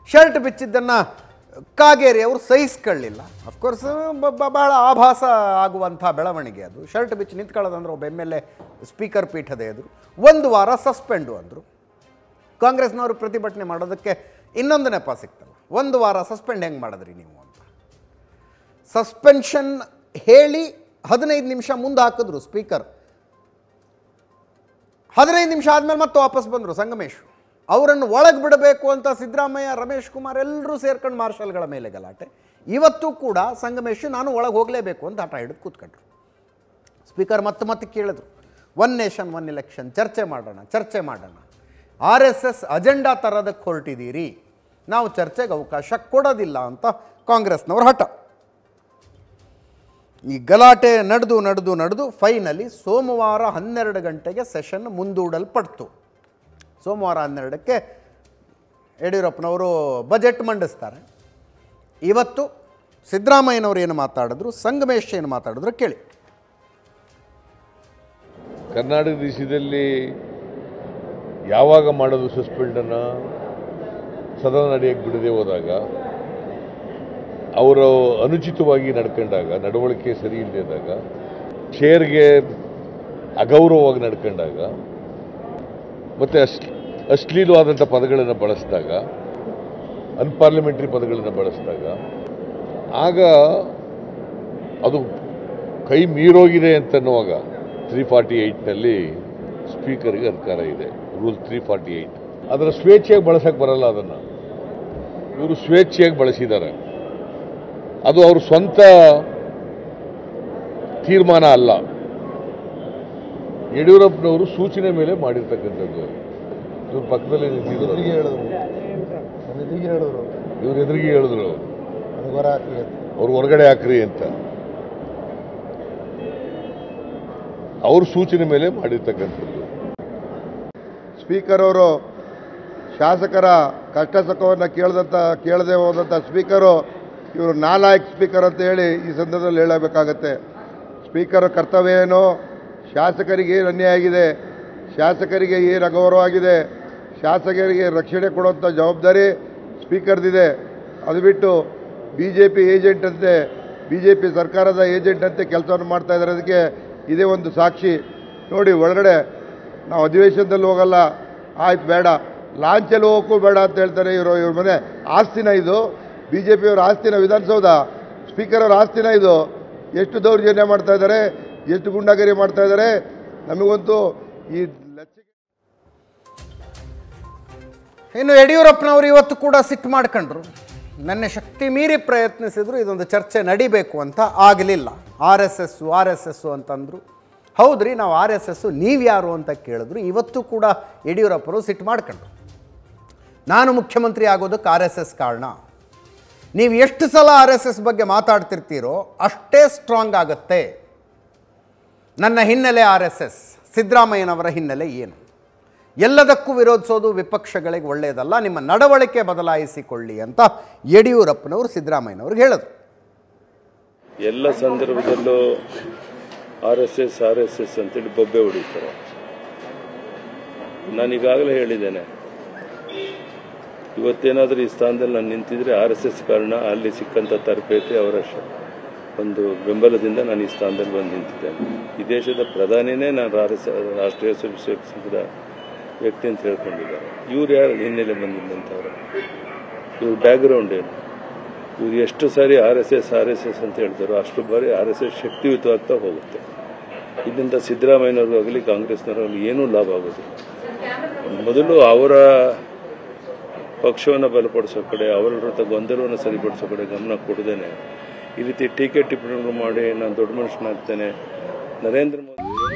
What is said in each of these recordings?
Shirt ಬಿಚ್ಚಿದ್ದನ್ನು Kageri ಅವರು ಸಹಿಸ್ಕೊಳ್ಳಿಲ್ಲ of course ಬಹಳ ಆಭಾಸ ಆಗುವಂಥ ಬೆಳವಣಿಗೆ ಅದು ಶರ್ಟ್ ಬಿಚ್ಚಿ ನಿಂತ್ಕೊಳ್ಳೋದಂದ್ರೆ ಒಬ್ಬ ಎಮ್ ಎಲ್ ಎ ಸ್ಪೀಕರ್ ಪೀಠದ ಎದುರು ಒಂದು ವಾರ ಸಸ್ಪೆಂಡು ಅಂದರು ಕಾಂಗ್ರೆಸ್ನವರು ಪ್ರತಿಭಟನೆ ಮಾಡೋದಕ್ಕೆ ಇನ್ನೊಂದು ನೆಪ ಸಿಕ್ತಲ್ಲ ಒಂದು ವಾರ ಸಸ್ಪೆಂಡ್ ಹೆಂಗೆ ಮಾಡಿದ್ರಿ ನೀವು ಅಂತ ಸಸ್ಪೆನ್ಷನ್ ಹೇಳಿ ಹದಿನೈದು ನಿಮಿಷ ಮುಂದೆ ಹಾಕಿದ್ರು ಸ್ಪೀಕರ್ ಹದಿನೈದು ನಿಮಿಷ ಆದಮೇಲೆ ಮತ್ತೆ ವಾಪಸ್ ಬಂದರು ಸಂಗಮೇಶ್ ಅವರನ್ನು ಒಳಗೆ ಬಿಡಬೇಕು ಅಂತ ಸಿದ್ದರಾಮಯ್ಯ ರಮೇಶ್ ಕುಮಾರ್ ಎಲ್ಲರೂ ಸೇರ್ಕೊಂಡು ಮಾರ್ಷಲ್ಗಳ ಮೇಲೆ ಗಲಾಟೆ ಇವತ್ತು ಕೂಡ ಸಂಗಮೇಶ್ ನಾನು ಒಳಗೆ ಹೋಗಲೇಬೇಕು ಅಂತ ಆಟ ಹಿಡಿದು ಕೂತ್ಕೊಂಡ್ರು ಸ್ಪೀಕರ್ ಮತ್ತೆ ಮತ್ತೆ ಕೇಳಿದ್ರು ಒನ್ ನೇಷನ್ ಒನ್ ಎಲೆಕ್ಷನ್ ಚರ್ಚೆ ಮಾಡೋಣ ಚರ್ಚೆ ಮಾಡೋಣ ಆರ್ ಎಸ್ ಎಸ್ ಅಜೆಂಡಾ ತರೋದಕ್ಕೆ ಹೊರಟಿದ್ದೀರಿ ನಾವು ಚರ್ಚೆಗೆ ಅವಕಾಶ ಕೊಡೋದಿಲ್ಲ ಅಂತ ಕಾಂಗ್ರೆಸ್ನವ್ರ ಹಠ ಈ ಗಲಾಟೆ ನಡೆದು ನಡೆದು ನಡೆದು ಫೈನಲಿ ಸೋಮವಾರ ಹನ್ನೆರಡು ಗಂಟೆಗೆ ಸೆಷನ್ ಮುಂದೂಡಲ್ಪಡ್ತು ಸೋಮವಾರ ಹನ್ನೆರಡಕ್ಕೆ ಯಡಿಯೂರಪ್ಪನವರು ಬಜೆಟ್ ಮಂಡಿಸ್ತಾರೆ ಇವತ್ತು ಸಿದ್ದರಾಮಯ್ಯನವರು ಏನು ಮಾತಾಡಿದ್ರು ಸಂಗಮೇಶ್ ಏನು ಮಾತಾಡಿದ್ರು ಕೇಳಿ ಕರ್ನಾಟಕ ದೇಶದಲ್ಲಿ ಯಾವಾಗ ಮಾಡೋದು ಸಸ್ಪೆಂಡನ್ನು ಸದನ ನಡೆಯಕ್ಕೆ ಬಿಡದೆ ಹೋದಾಗ ಅವರು ಅನುಚಿತವಾಗಿ ನಡ್ಕೊಂಡಾಗ ನಡವಳಿಕೆ ಸರಿ ಇಲ್ಲದಾಗ ಚೇರ್ಗೆ ಅಗೌರವವಾಗಿ ನಡ್ಕೊಂಡಾಗ ಮತ್ತು ಅಶ್ ಅಶ್ಲೀಲವಾದಂಥ ಪದಗಳನ್ನು ಬಳಸಿದಾಗ ಅನ್ಪಾರ್ಲಿಮೆಂಟ್ರಿ ಪದಗಳನ್ನು ಬಳಸಿದಾಗ ಆಗ ಅದು ಕೈ ಮೀರೋಗಿದೆ ಅಂತನ್ನುವಾಗ ತ್ರೀ ಫಾರ್ಟಿ ಏಯ್ಟ್ನಲ್ಲಿ ಸ್ಪೀಕರ್ಗೆ ಅಧಿಕಾರ ಇದೆ ರೂಲ್ ತ್ರೀ ಫಾರ್ಟಿ ಏಯ್ಟ್ ಅದರ ಸ್ವೇಚ್ಛೆಯಾಗಿ ಬಳಸಕ್ಕೆ ಬರಲ್ಲ ಅದನ್ನು ಇವರು ಸ್ವೇಚ್ಛೆಯಾಗಿ ಬಳಸಿದ್ದಾರೆ ಅದು ಅವ್ರ ಸ್ವಂತ ತೀರ್ಮಾನ ಅಲ್ಲ ಯಡಿಯೂರಪ್ಪನವರು ಸೂಚನೆ ಮೇಲೆ ಮಾಡಿರ್ತಕ್ಕಂಥದ್ದು ಇವ್ರ ಪಕ್ಕದಲ್ಲಿ ನಿಂತಿದ್ರು ಎದುರಿಗೆ ಹೇಳಿದ್ರು ನನ್ನ ಎದುರಿಗೆ ಹೇಳಿದ್ರು ಇವ್ರ ಎದುರಿಗೆ ಹೇಳಿದ್ರು ನನಗೆ ಹೊರ ಹಾಕಿ ಅಂತ. ಅವ್ರು ಹೊರಗಡೆ ಹಾಕ್ರಿ ಅಂತ ಅವ್ರ ಸೂಚನೆ ಮೇಲೆ ಮಾಡಿರ್ತಕ್ಕಂಥದ್ದು ಸ್ಪೀಕರ್ ಅವರು ಶಾಸಕರ ಕಷ್ಟ ಸುಖವನ್ನು ಕೇಳದಂಥ ಕೇಳದೆ ಹೋದಂಥ ಸ್ಪೀಕರು ಇವರು ನಾಲಾಯಕ್ ಸ್ಪೀಕರ್ ಅಂತ ಹೇಳಿ ಈ ಸಂದರ್ಭದಲ್ಲಿ ಹೇಳಬೇಕಾಗತ್ತೆ ಸ್ಪೀಕರ್ ಕರ್ತವ್ಯ ಏನು ಶಾಸಕರಿಗೆ ಏನು ಅನ್ಯಾಯ ಆಗಿದೆ ಶಾಸಕರಿಗೆ ಏನು ಅಗೌರವ ಆಗಿದೆ ಶಾಸಕರಿಗೆ ರಕ್ಷಣೆ ಕೊಡುವಂಥ ಜವಾಬ್ದಾರಿ ಸ್ಪೀಕರ್ದಿದೆ ಅದು ಬಿಟ್ಟು ಬಿ ಜೆ ಪಿ ಏಜೆಂಟ್ ಅಂತೆ ಬಿ ಜೆ ಪಿ ಸರ್ಕಾರದ ಏಜೆಂಟ್ ಅಂತೆ ಕೆಲಸವನ್ನು ಮಾಡ್ತಾ ಇದ್ದಾರೆ ಅದಕ್ಕೆ ಇದೇ ಒಂದು ಸಾಕ್ಷಿ ನೋಡಿ ಒಳಗಡೆ ನಾವು ಅಧಿವೇಶನದಲ್ಲಿ ಹೋಗಲ್ಲ ಆಯ್ತು ಬೇಡ ಲಾಂಚಲ್ಲಿ ಹೋಗೋಕ್ಕೂ ಬೇಡ ಅಂತ ಹೇಳ್ತಾರೆ ಇವರು ಇವ್ರ ಮನೆ ಆಸ್ತಿನ ಇದು ಬಿ ಜೆ ಪಿಯವ್ರ ಆಸ್ತಿನ ವಿಧಾನಸೌಧ ಸ್ಪೀಕರ್ ಅವ್ರ ಆಸ್ತಿನ ಇದು ಎಷ್ಟು ದೌರ್ಜನ್ಯ ಮಾಡ್ತಾ ಇದ್ದಾರೆ ಎಷ್ಟು ಗುಂಡಾಗಿರಿ ಮಾಡ್ತಾ ಇದ್ದಾರೆ ನಮಗಂತೂ ಈ ಲಚ್ಚಿಗೆ ಇನ್ನು ಯಡಿಯೂರಪ್ಪನವರು ಇವತ್ತು ಕೂಡ ಸಿಟ್ಟು ಮಾಡ್ಕೊಂಡ್ರು ನನ್ನ ಶಕ್ತಿ ಮೀರಿ ಪ್ರಯತ್ನಿಸಿದ್ರು ಇದೊಂದು ಚರ್ಚೆ ನಡಿಬೇಕು ಅಂತ ಆಗಲಿಲ್ಲ R S S R S S ಅಂತಂದರು ಹೌದ್ರಿ ನಾವು ಆರ್ ಎಸ್ ಎಸ್ಸು ನೀವ್ಯಾರು ಅಂತ ಕೇಳಿದ್ರು ಇವತ್ತು ಕೂಡ ಯಡಿಯೂರಪ್ಪರು ಸಿಟ್ಟು ಮಾಡ್ಕೊಂಡ್ರು ನಾನು ಮುಖ್ಯಮಂತ್ರಿ ಆಗೋದಕ್ಕೆ ಆರ್ ಎಸ್ ಎಸ್ ಕಾರಣ ನೀವು ಎಷ್ಟು ಸಲ ಆರ್ ಎಸ್ ಎಸ್ ಬಗ್ಗೆ ಮಾತಾಡ್ತಿರ್ತೀರೋ ಅಷ್ಟೇ ಸ್ಟ್ರಾಂಗ್ ಆಗುತ್ತೆ ನನ್ನ ಹಿನ್ನೆಲೆ ಆರ್ ಎಸ್ ಎಸ್ ಸಿದ್ದರಾಮಯ್ಯನವರ ಹಿನ್ನೆಲೆ ಏನು ಎಲ್ಲದಕ್ಕೂ ವಿರೋಧಿಸೋದು ವಿಪಕ್ಷಗಳಿಗೆ ಒಳ್ಳೆಯದಲ್ಲ ನಿಮ್ಮ ನಡವಳಿಕೆ ಬದಲಾಯಿಸಿಕೊಳ್ಳಿ ಅಂತ ಯಡಿಯೂರಪ್ಪನವರು ಸಿದ್ದರಾಮಯ್ಯನವ್ರಿಗೆ ಹೇಳಿದ್ರು ಎಲ್ಲ ಸಂದರ್ಭದಲ್ಲೂ R S S R S S ಅಂತೇಳಿ ಬೊಬ್ಬೆ ಹೊಡಿತಾರೆ ನಾನು ಈಗಾಗಲೇ ಹೇಳಿದ್ದೇನೆ ಇವತ್ತೇನಾದರೂ ಈ ಸ್ಥಾನದಲ್ಲಿ ನಾನು ನಿಂತಿದ್ರೆ ಆರ್ ಎಸ್ ಎಸ್ ಕಾರಣ ಅಲ್ಲಿ ಸಿಕ್ಕಂಥ ತರಬೇತಿ ಅವರ ಶ- ಒಂದು ಬೆಂಬಲದಿಂದ ನಾನು ಈ ಸ್ಥಾನದಲ್ಲಿ ಬಂದು ನಿಂತಿದ್ದೇನೆ ಈ ದೇಶದ ಪ್ರಧಾನಿನೇ ನಾನು ಆರ್ ಎಸ್ ರಾಷ್ಟ್ರೀಯ ಸ್ವಯಂಸೇವಕ ವ್ಯಕ್ತಿ ಅಂತ ಹೇಳ್ಕೊಂಡಿದ್ದಾರೆ ಇವ್ರು ಯಾರು ಹಿನ್ನೆಲೆ ಬಂದಿದ್ದಂಥವ್ರು ಇವ್ರ ಬ್ಯಾಕ್ಗ್ರೌಂಡ್ ಏನು ಇವ್ರು ಎಷ್ಟು ಸಾರಿ R S S R S S ಅಂತ ಹೇಳ್ತಾರೋ ಅಷ್ಟು ಬಾರಿ ಆರ್ ಎಸ್ ಎಸ್ ಶಕ್ತಿಯುತವಾಗ್ತಾ ಹೋಗುತ್ತೆ ಇದರಿಂದ ಸಿದ್ದರಾಮಯ್ಯನವ್ರಿಗಾಗಲಿ ಕಾಂಗ್ರೆಸ್ನವ್ರಾಗಲಿ ಏನೂ ಲಾಭ ಆಗೋದಿಲ್ಲ ಮೊದಲು ಅವರ ಪಕ್ಷವನ್ನು ಬಲಪಡಿಸೋ ಕಡೆ ಅವರ ವಿರುದ್ಧ ಗೊಂದಲವನ್ನು ಸರಿಪಡಿಸೋ ಕಡೆ ಗಮನ ಕೊಡದೇನೆ ಈ ರೀತಿ ಟೀಕೆ ಟಿಪ್ಪಣಿಗಳು ಮಾಡಿ ನಾನು ದೊಡ್ಡ ಮನುಷ್ಯನಾಗ್ತೇನೆ ನರೇಂದ್ರ ಮೋದಿ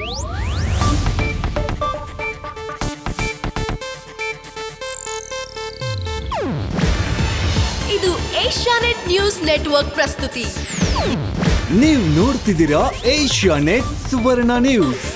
ಇದು ಏಷ್ಯಾನೆಟ್ ನ್ಯೂಸ್ ನೆಟ್ವರ್ಕ್ ಪ್ರಸ್ತುತಿ ನೀವು ನೋಡ್ತಿದ್ದೀರಾ ಏಷ್ಯಾ ನೆಟ್ ಸುವರ್ಣ ನ್ಯೂಸ್